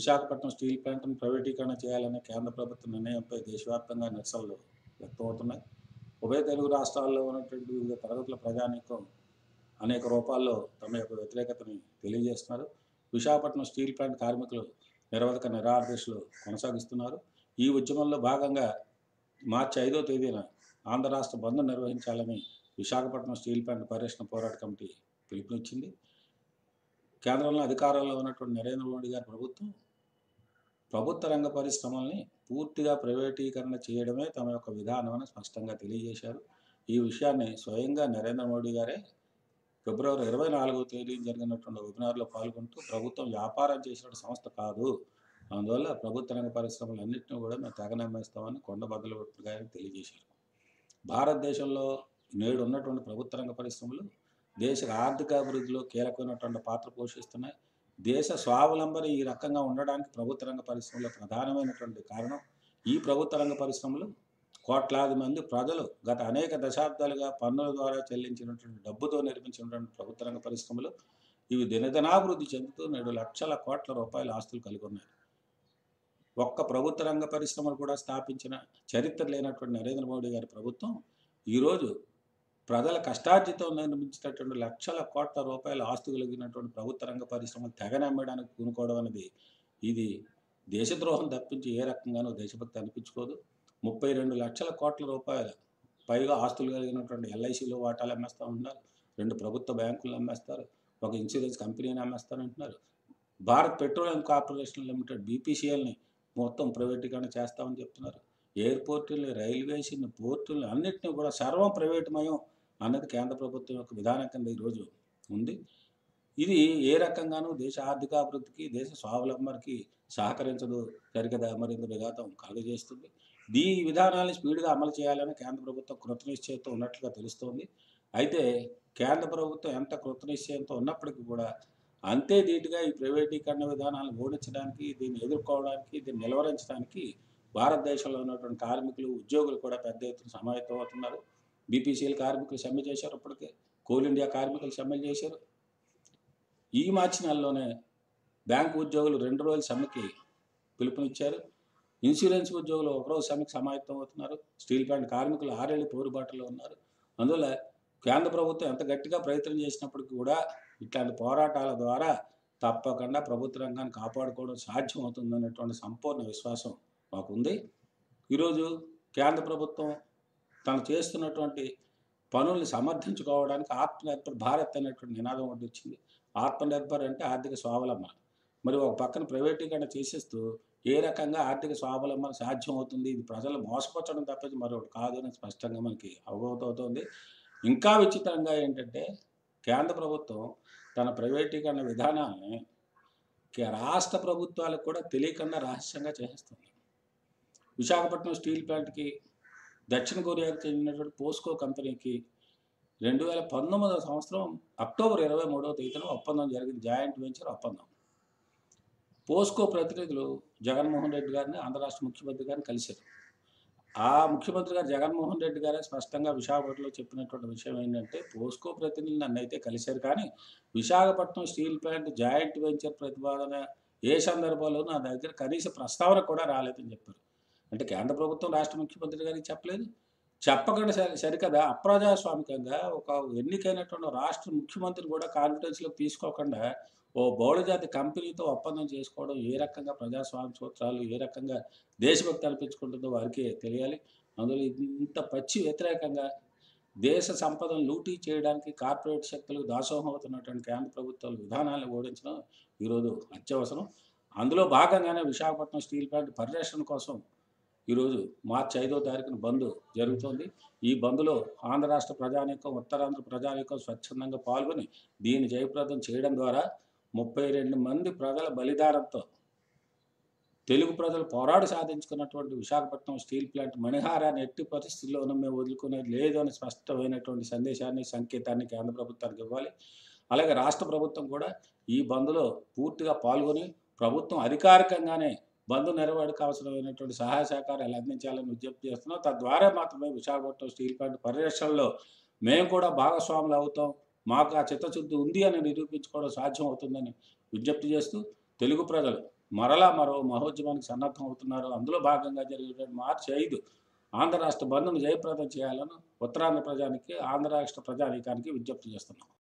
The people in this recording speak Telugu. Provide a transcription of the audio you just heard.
విశాఖపట్నం స్టీల్ ప్లాంట్ను ప్రైవేటీకరణ చేయాలనే కేంద్ర ప్రభుత్వ నిర్ణయంపై దేశవ్యాప్తంగా నిరసనలు వ్యక్తమవుతున్నాయి ఉభయ తెలుగు రాష్ట్రాల్లో ఉన్నటువంటి వివిధ తరగతుల ప్రజానీకం అనేక రూపాల్లో తమ యొక్క వ్యతిరేకతని తెలియజేస్తున్నారు విశాఖపట్నం స్టీల్ ప్లాంట్ కార్మికులు నిరవధిక నిరాదీక్షలు కొనసాగిస్తున్నారు ఈ ఉద్యమంలో భాగంగా మార్చి ఐదో తేదీన ఆంధ్ర రాష్ట్ర బంద్ నిర్వహించాలని విశాఖపట్నం స్టీల్ ప్లాంట్ పరిరక్షణ పోరాట కమిటీ పిలుపునిచ్చింది కేంద్రంలో అధికారంలో ఉన్నటువంటి నరేంద్ర మోడీ గారి ప్రభుత్వం ప్రభుత్వ రంగ పరిశ్రమల్ని పూర్తిగా ప్రైవేటీకరణ చేయడమే తమ యొక్క విధానం అని స్పష్టంగా తెలియజేశారు ఈ విషయాన్ని స్వయంగా నరేంద్ర మోడీ గారే ఫిబ్రవరి ఇరవై నాలుగో తేదీ జరిగినటువంటి వెబినార్లో పాల్గొంటూ ప్రభుత్వం వ్యాపారం చేసిన సంస్థ కాదు అందువల్ల ప్రభుత్వ రంగ పరిశ్రమలన్నింటినీ కూడా మేము తెగనమ్మేస్తామని కొండ బద్దలు గారికి తెలియజేశారు భారతదేశంలో నేడు ఉన్నటువంటి ప్రభుత్వ రంగ పరిశ్రమలు దేశ ఆర్థిక అభివృద్ధిలో కీలకమైనటువంటి పాత్ర పోషిస్తున్నాయి దేశ స్వావలంబన ఈ రకంగా ఉండడానికి ప్రభుత్వ రంగ పరిశ్రమలో ప్రధానమైనటువంటి కారణం ఈ ప్రభుత్వ రంగ పరిశ్రమలు కోట్లాది మంది ప్రజలు గత అనేక దశాబ్దాలుగా పన్నుల ద్వారా చెల్లించినటువంటి డబ్బుతో నిర్మించినటువంటి ప్రభుత్వ రంగ పరిశ్రమలు ఇవి దినదినాభివృద్ధి చెందుతూ నేడు లక్షల కోట్ల రూపాయల ఆస్తులు కలిగి ఉన్నాయి ఒక్క ప్రభుత్వ రంగ పరిశ్రమలు కూడా స్థాపించిన చరిత్ర లేనటువంటి నరేంద్ర మోడీ గారి ప్రభుత్వం ఈరోజు ప్రజల కష్టార్జితం నిర్మించినటువంటి లక్షల కోట్ల రూపాయల ఆస్తు కలిగినటువంటి ప్రభుత్వ రంగ పరిశ్రమలు తెగనమ్మడానికి పూనుకోవడం అనేది ఇది దేశద్రోహం తప్పించి ఏ రకంగానూ దేశభక్తి అనిపించుకోదు ముప్పై రెండు లక్షల కోట్ల రూపాయల పైగా ఆస్తులు కలిగినటువంటి ఎల్ఐసిలో వాటాలు అమ్మేస్తూ ఉన్నారు రెండు ప్రభుత్వ బ్యాంకులు అమ్మేస్తారు ఒక ఇన్సూరెన్స్ కంపెనీని అమ్మేస్తారంటున్నారు భారత్ పెట్రోలియం కార్పొరేషన్ లిమిటెడ్ బీపీసీఎల్ని మొత్తం ప్రైవేటీకరణ చేస్తామని చెప్తున్నారు ఎయిర్పోర్టుల్ని రైల్వేస్ని పోర్టుల్ని అన్నింటినీ కూడా సర్వం ప్రైవేటుమయం అన్నది కేంద్ర ప్రభుత్వం యొక్క విధానం కింద ఈరోజు ఉంది ఇది ఏ రకంగానూ దేశ ఆర్థికాభివృద్ధికి దేశ స్వావలంబనకి సహకరించదు సరికదా మరింత విఘాతం కలుగజేస్తుంది ఈ విధానాన్ని స్పీడ్గా అమలు చేయాలని కేంద్ర ప్రభుత్వం కృతనిశ్చయంతో ఉన్నట్లుగా తెలుస్తోంది అయితే కేంద్ర ప్రభుత్వం ఎంత కృతనిశ్చయంతో ఉన్నప్పటికీ కూడా అంతే ధీటుగా ఈ ప్రైవేటీకరణ విధానాలను ఓడించడానికి దీన్ని ఎదుర్కోవడానికి దీన్ని నిలవరించడానికి భారతదేశంలో ఉన్నటువంటి కార్మికులు ఉద్యోగులు కూడా పెద్ద ఎత్తున సమాయత్తం అవుతున్నారు బీపీసీఎల్ కార్మికులు సమ్మె చేశారు ఇప్పటికే కోల్ ఇండియా కార్మికులు సమ్మె చేశారు ఈ మార్చి నెలలోనే బ్యాంకు ఉద్యోగులు రెండు రోజుల సమ్మెకి పిలుపునిచ్చారు ఇన్సూరెన్స్ ఉద్యోగులు ఒకరోజు సమ్మెకి సమాయత్తం అవుతున్నారు స్టీల్ ప్లాంట్ కార్మికులు ఆరేళ్ళు పోరుబాటులో ఉన్నారు అందువల్ల కేంద్ర ప్రభుత్వం ఎంత గట్టిగా ప్రయత్నం చేసినప్పటికీ కూడా ఇట్లాంటి పోరాటాల ద్వారా తప్పకుండా ప్రభుత్వ రంగాన్ని కాపాడుకోవడం సాధ్యం అవుతుందనేటువంటి సంపూర్ణ విశ్వాసం మాకుంది ఈరోజు కేంద్ర ప్రభుత్వం తను చేస్తున్నటువంటి పనుల్ని సమర్థించుకోవడానికి ఆత్మనిర్భర్ భారత్ అనేటువంటి నినాదం ఒకటి వచ్చింది ఆత్మనిర్భర్ అంటే ఆర్థిక స్వావలంబన మరి ఒక పక్కన ప్రైవేటీకరణ చేసేస్తూ ఏ రకంగా ఆర్థిక స్వావలంబన సాధ్యం అవుతుంది ఇది ప్రజలు మోసపరచడం తప్పించి మరొకటి కాదు అని స్పష్టంగా మనకి అవగతవుతోంది ఇంకా విచిత్రంగా ఏంటంటే కేంద్ర ప్రభుత్వం తన ప్రైవేటీకరణ విధానాన్ని కే- రాష్ట్ర ప్రభుత్వాలకు కూడా తెలియకుండా రహస్యంగా చేస్తుంది విశాఖపట్నం స్టీల్ ప్లాంట్కి దక్షిణ కొరియాకు చెందినటువంటి పోస్కో కంపెనీకి రెండు వేల పంతొమ్మిదవ సంవత్సరం అక్టోబర్ ఇరవై మూడవ తేదీన ఒప్పందం జరిగింది జాయింట్ వెంచర్ ఒప్పందం పోస్కో ప్రతినిధులు జగన్మోహన్ రెడ్డి గారిని ఆంధ్ర రాష్ట్ర ముఖ్యమంత్రి గారిని కలిశారు ఆ ముఖ్యమంత్రి గారు జగన్మోహన్ రెడ్డి గారే స్పష్టంగా విశాఖపట్నంలో చెప్పినటువంటి విషయం ఏంటంటే పోస్కో ప్రతినిధులు నన్ను అయితే కలిశారు కానీ Visakhapatnam steel plant joint venture ప్రతిపాదన ఏ సందర్భంలో నా దగ్గర కనీస ప్రస్తావన కూడా రాలేదని చెప్పారు అంటే కేంద్ర ప్రభుత్వం రాష్ట్ర ముఖ్యమంత్రి గారికి చెప్పలేదు చెప్పకుండా సరి సరికదా అప్రజాస్వామికంగా ఒక ఎన్నికైనటువంటి రాష్ట్ర ముఖ్యమంత్రి కూడా కాన్ఫిడెన్స్లోకి తీసుకోకుండా ఓ బహుళజాతి కంపెనీతో ఒప్పందం చేసుకోవడం ఏ రకంగా ప్రజాస్వామ్య సూత్రాలు ఏ రకంగా దేశభక్తి అనిపించుకుంటుందో వారికి తెలియాలి అందులో ఇంత పచ్చి వ్యతిరేకంగా దేశ సంపదను లూటీ చేయడానికి కార్పొరేట్ శక్తులకు దాసోహం అవుతున్నటువంటి కేంద్ర ప్రభుత్వాల విధానాలను ఓడించడం ఈరోజు అత్యవసరం అందులో భాగంగానే విశాఖపట్నం స్టీల్ ప్లాంట్ పరిరక్షణ కోసం ఈరోజు మార్చి ఐదో తారీఖున బంద్ జరుగుతోంది ఈ బంద్లో ఆంధ్ర రాష్ట్ర ప్రజానీకం ఉత్తరాంధ్ర ప్రజానీకం స్వచ్ఛందంగా పాల్గొని దీన్ని జయప్రదం చేయడం ద్వారా ముప్పై రెండు మంది ప్రజల బలిదానంతో తెలుగు ప్రజలు పోరాడి సాధించుకున్నటువంటి విశాఖపట్నం స్టీల్ ప్లాంట్ మణిహారాన్ని ఎట్టి పరిస్థితుల్లోనూ మేము వదులుకునేది లేదు అని స్పష్టమైనటువంటి సందేశాన్ని సంకేతాన్ని కేంద్ర ప్రభుత్వానికి ఇవ్వాలి అలాగే రాష్ట్ర ప్రభుత్వం కూడా ఈ బంద్లో పూర్తిగా పాల్గొని ప్రభుత్వం అధికారికంగానే బంద్ నెరవేడక అవసరమైనటువంటి సహాయ సహకారాలు అందించాలని విజ్ఞప్తి చేస్తున్నాం తద్వారా మాత్రమే విశాఖపట్నం స్టీల్ ప్లాంట్ పరిరక్షణలో మేము కూడా భాగస్వాములు అవుతాం మాకు ఆ చిత్తశుద్ధి ఉంది అని నిరూపించుకోవడం సాధ్యం అవుతుందని విజ్ఞప్తి చేస్తూ తెలుగు ప్రజలు మరలా మరో మహోద్యమానికి సన్నద్ధం అవుతున్నారు అందులో భాగంగా జరిగే మార్చి ఐదు ఆంధ్ర రాష్ట్ర బంద్ను జయప్రదం చేయాలని ఉత్తరాంధ్ర ప్రజానికి ఆంధ్ర రాష్ట్ర ప్రజానీకానికి విజ్ఞప్తి చేస్తున్నాం